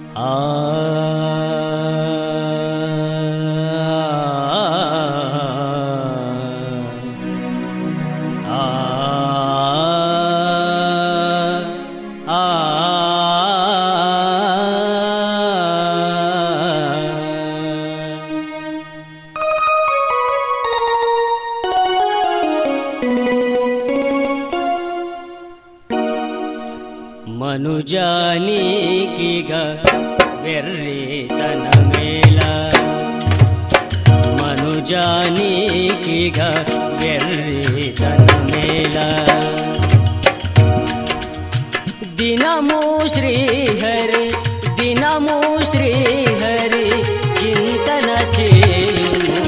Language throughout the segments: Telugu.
మనుజానీకిగ వెర్రితన మేళ మనుజానీకిగ వెర్రితన మేళ దినము శ్రీహరి దినము శ్రీహరి చింతన చేయుము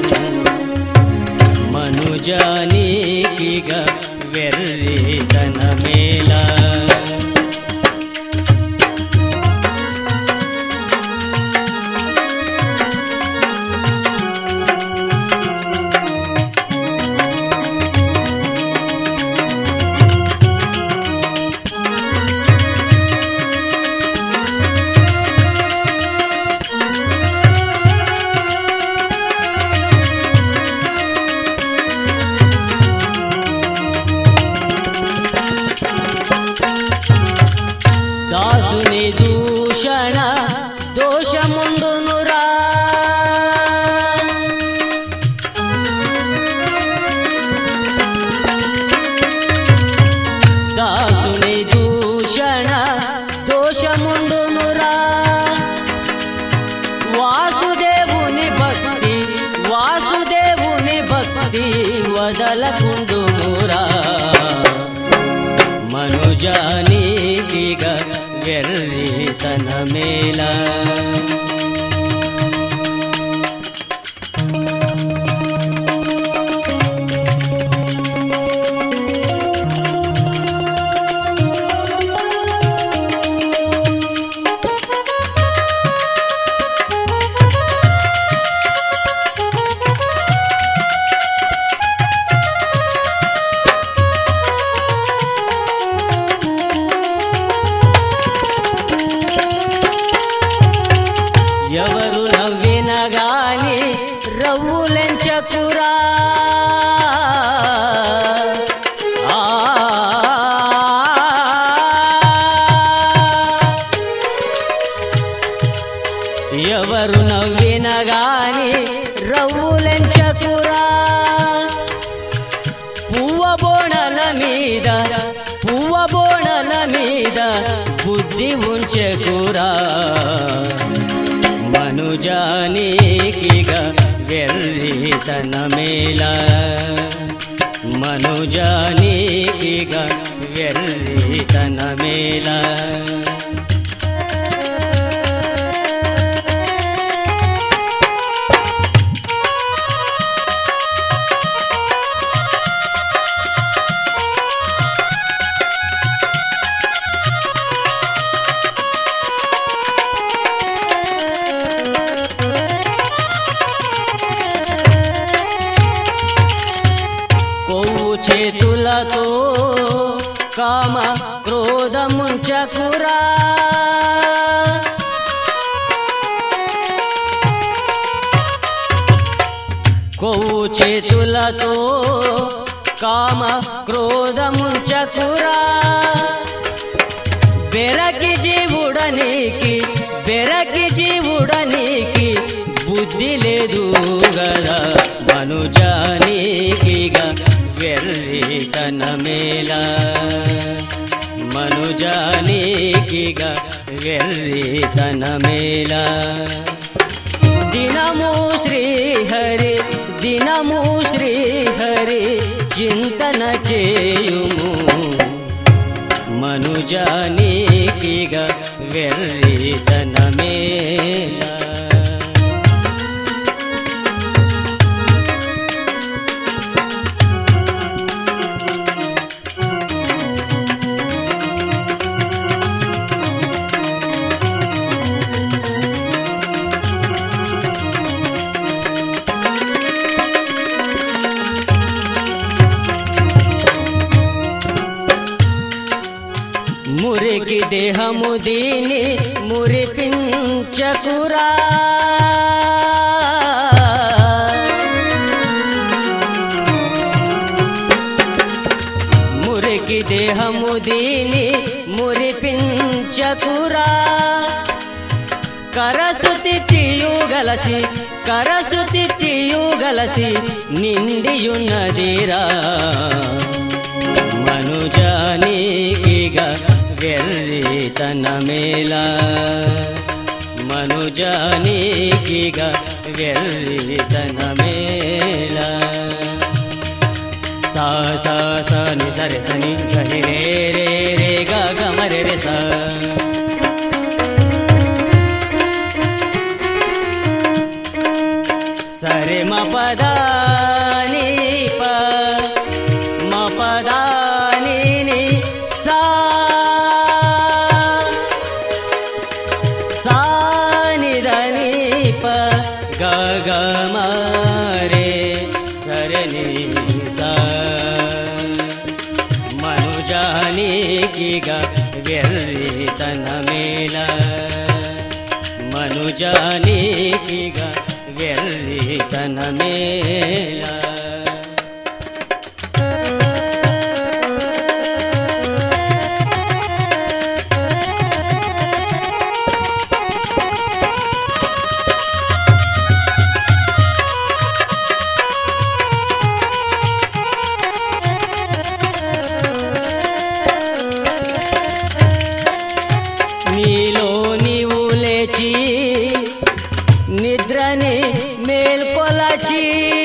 మనుజానీకిగ వెర్రితన మేళ దాసుని దూషణ దోషముండునురా దాసుని దూషణ దోషముండునురా వాసుదేవుని భక్తి వాసుదేవుని భక్తి వదలకుండుమురా మనుజానీకిగ వెర్రితన మేళ ఎవరు నవ్విన గాని రవ్వులెంచకురా ఆ. ఎవరు నవ్విన గాని రవ్వులెంచకురా పువ్వ బోణల మీద పువ్వ బోణల మీద బుద్ధి ఉంచెకురా మనుజానీకిగ వెర్రితన మేళ మనుజానీకిగ వెర్రితన మేళ కొవ్వు చేతులతో కామ క్రోధముంచకురా కొవ్వు చేతులతో కామ క్రోధముంచకురా బెరకి జీవుడనికి బెరకి జీవుడనికి బుద్ధి లేదు గదా మనుజానీకిగా వెర్రితన మేళ మనుజానీకిగా వెర్రితన మేళ దినము శ్రీహరి దినము శ్రీహరి చింతన చేయుము మనుజానీకిగ వెర్రితన మేళ మురికి దేహము దీని మురిపించకురా మురికి దేహము దీని మురిపించకురా కరసుతి తీయుగలసి కరసుతి తీయుగలసి నిండియున్నదిరా మనుజానికిగా వెర్రితన మేళ మనుజానికిగా వెర్రితన మేళ సా సా స ని సరి సని గని రే రే రే గ గ మ రే రే సా సరే మ పద ని ప మ పద ని ని సా సా ని ద ని ప గ గ మ రే సరే ని సా మనుజానికిగా వెర్రితన మేళ మనుజానికిగా వెర్రితన మేళ నీలో నీవు లేచి నిద్రని మేల్కొలచి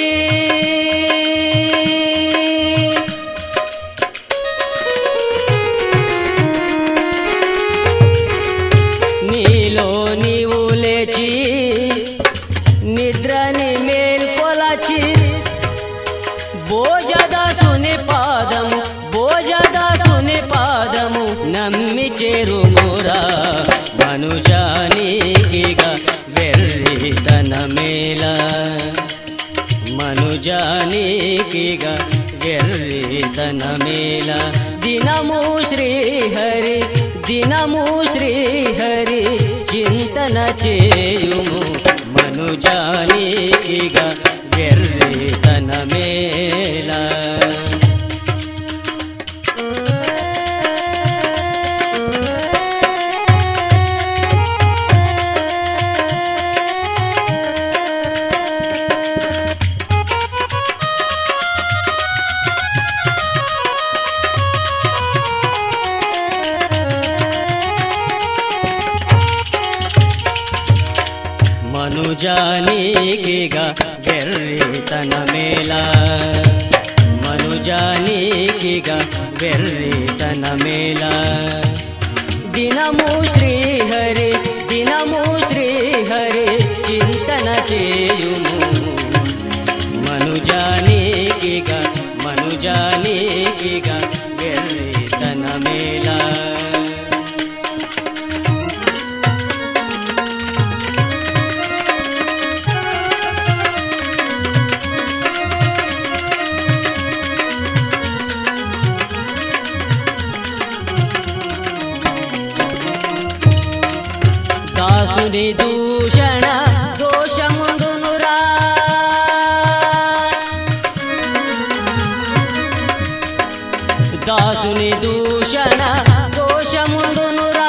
నీలో నీవు లేచి నిద్రని మేల్కొలచి భోజదాసుని పాదము భోజదాసుని పాదము నమ్మి చేరుమోరా మనుజానికిగా వెర్రితన మేళ మనుజానికిగా వెర్రితన మేళ దినము శ్రీహరి దినము శ్రీహరి చింతన చేయుము మనుజానికిగా వెర్రితన మేళ మనుజానికిగా వెర్రితన మేళ మనుజానికిగా వెర్రితన మేళ దినము శ్రీహరి దినము శ్రీహరి చింతన చేయుము మనుజానికిగా మనుజానికిగా వెర్రితన మేళ దాసుని దూషణ దోషముందునురా దాసుని దూషణ దోషముందునురా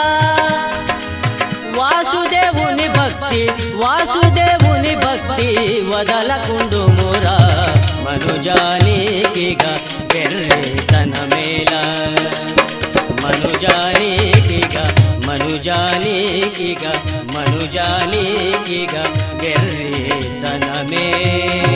వాసుదేవుని భక్తి వాసుదేవుని భక్తి వదలకుండుమురా మనుజానికిగా వెర్రితన మేళ మనుజానికిగా మనుజానికిగా మనుజానికిగా వెర్రితన మేళ